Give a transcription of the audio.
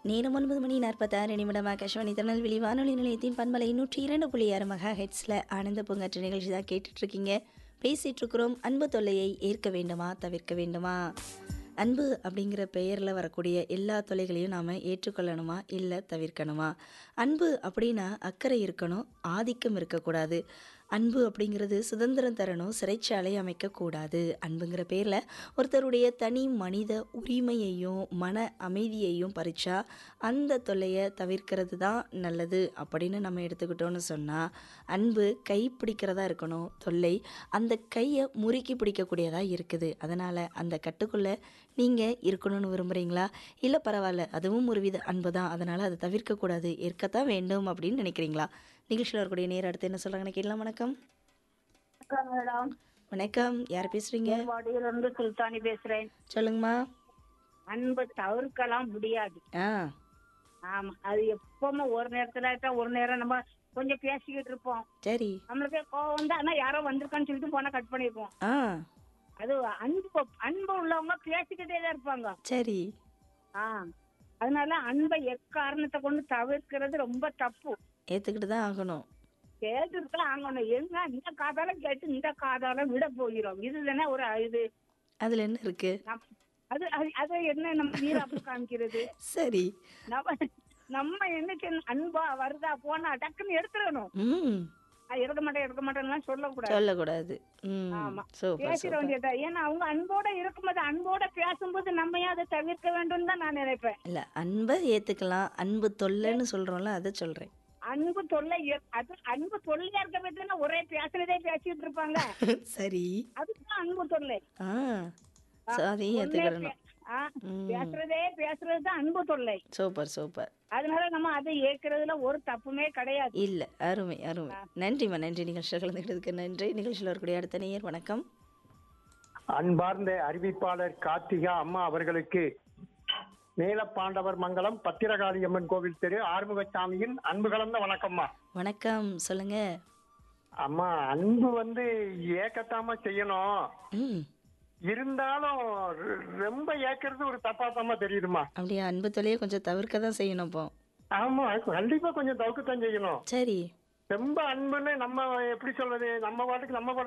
நேரம் ஒன்பது மணி நாற்பத்தாறு நிமிடம் ஆகாஷ்வாணி திருநெல்வேலி வானொலி நிலையத்தின் பண்பலை நூற்றி இரண்டு புள்ளி ஆறு மெகா ஹெட்ஸில் ஆனந்த பூங்காற்று நிகழ்ச்சி தான் கேட்டுட்ருக்கீங்க பேசிகிட்டு இருக்கிறோம் அன்பு தொல்லையை ஏற்க வேண்டுமா தவிர்க்க வேண்டுமா அன்பு அப்படிங்கிற பெயரில் வரக்கூடிய எல்லா தொல்லைகளையும் நாம் ஏற்றுக்கொள்ளணுமா இல்லை தவிர்க்கணுமா அன்பு அப்படின்னா அக்கறை இருக்கணும் ஆதிக்கம் இருக்கக்கூடாது அன்பு அப்படிங்கிறது சுதந்திரம் தரணும் சிறைச்சாலை அமைக்கக்கூடாது அன்புங்கிற பேரில் ஒருத்தருடைய தனி மனித உரிமையையும் மன அமைதியையும் பறிச்சா அந்த தொல்லையை தவிர்க்கிறது தான் நல்லது அப்படின்னு நம்ம எடுத்துக்கிட்டோம்னு சொன்னால் அன்பு கை பிடிக்கிறதா இருக்கணும் தொல்லை அந்த கையை முறுக்கி பிடிக்கக்கூடியதாக இருக்குது அதனால் அந்த கட்டுக்குள்ளே நீங்கள் இருக்கணும்னு விரும்புகிறீங்களா இல்லை பரவாயில்ல அதுவும் ஒரு வித அன்பு தான் அதனால் அதை தவிர்க்கக்கூடாது ஏற்கத்தான் வேண்டும் அப்படின்னு நினைக்கிறீங்களா நிகழ்ச்சியில் வரக்கூடிய நேரம் அடுத்து என்ன சொல்கிறாங்கன்னு கேட்கலாம் வணக்கம் வணக்கம் மேடம் வணக்கம் யார் பேசுகிறீங்க வாடியில இருந்து சுல்தானி பேசுறேன் சொல்லுங்கம்மா அன்பை தவிர்க்கலாம் முடியாது ஆ ஆமா அது எப்பவுமே ஒரு நேரத்துல ஆயிட்டா ஒரு நேரம் நம்ம கொஞ்சம் பேசிக்கிட்டு இருப்போம் சரி நம்மளுக்கு கோவம் வந்து ஆனா யாரோ வந்திருக்கான்னு சொல்லிட்டு போனா கட் பண்ணிருப்போம் ஆ அது அன்பு அன்பு உள்ளவங்க பேசிக்கிட்டே தான் இருப்பாங்க சரி ஆ அதனால அன்பை எக்காரணத்தை கொண்டு தவிர்க்கிறது ரொம்ப தப்பு ஏற்றுக்கிட்டு தான் ஆகணும் கேட்டுருக்கலாம் ஆங்கணும் எங்க இந்த காதால கேட்டு இந்த காதால விட போகிறோம் இதுதானே ஒரு இது அதில் என்ன இருக்குது நம்- அது அது- அது என்ன நம்ம வீராப்பு காமிக்கிறது சரி நம்ம நம்ம என்னைக்கு அன்பா வருதா போனா டக்குன்னு எடுத்துடணும் ம் அது எடுக்க மாட்டேன் எடுக்க மாட்டேன்லாம் சொல்லக்கூடாது சொல்லக்கூடாது ம் ஆமா. சூப்பர் பேசிட சூப்பர் வேண்டியதா ஏன்னா அவங்க அன்போட இருக்கும்போது அன்போட பேசும்போது நம்ம ஏன் அதை தவிர்க்க வேண்டும் தான் நான் நினைப்பேன் இல்லை அன்பை ஏற்றுக்கலாம் அன்பு தொல்லைன்னு சொல்கிறோம்ல அதை சொல்கிறேன் அன்பு தொல்லை எ- அது அன்பு தொல்லையா இருக்க பத்தினா ஒரே பேசுறதே பேசிட்டு இருப்பாங்க சரி அதுதான் அன்பு தொல்லை ஆ ஸோ அதையும் ஒண்ணே ஏற்றுக்கிடணும் பே- ஆ, ம். பேசுறதே பேசுறது தான் அன்பு தொல்லை சூப்பர் சூப்பர் அதனால நம்ம அதை ஏற்கிறதுல ஒரு தப்புமே கிடையாது இல்லை அருமை அருமை நன்றிம்மா நன்றி நிகழ்ச்சியில் கலந்துக்கிட்டதுக்கு நன்றி நிகழ்ச்சியில் வரக்கூடிய அடுத்த நேயர் வணக்கம் அன்பார்ந்த அறிவிப்பாளர் கார்த்திகா அம்மா அவர்களுக்கு நீலப்பாண்டவர் மங்கலம் பத்திரகாளி அம்மன் கோவில் தெரு ஆறுமுகசாமியின் அன்பு கலந்த வணக்கம்மா வணக்கம் சொல்லுங்க அம்மா அன்பு வந்து ஏக்கத்தாம செய்யணும் ம் இருந்தாலும் ரொ- ரொம்ப ஏக்கிறது ஒரு தப்பாத்தாம தெரியுதுமா அப்படியே அன்பு தொல்லையை கொஞ்சம் தவிர்க்க தான் செய்யணும் இப்போ ஆமா கண்டிப்பா கொஞ்சம் தவுக்குத்தான் செய்யணும் சரி ரொம்ப அன்புன்னு நம்ம எப்படி சொல்றது நம்ம பாட்டுக்கு நம்ம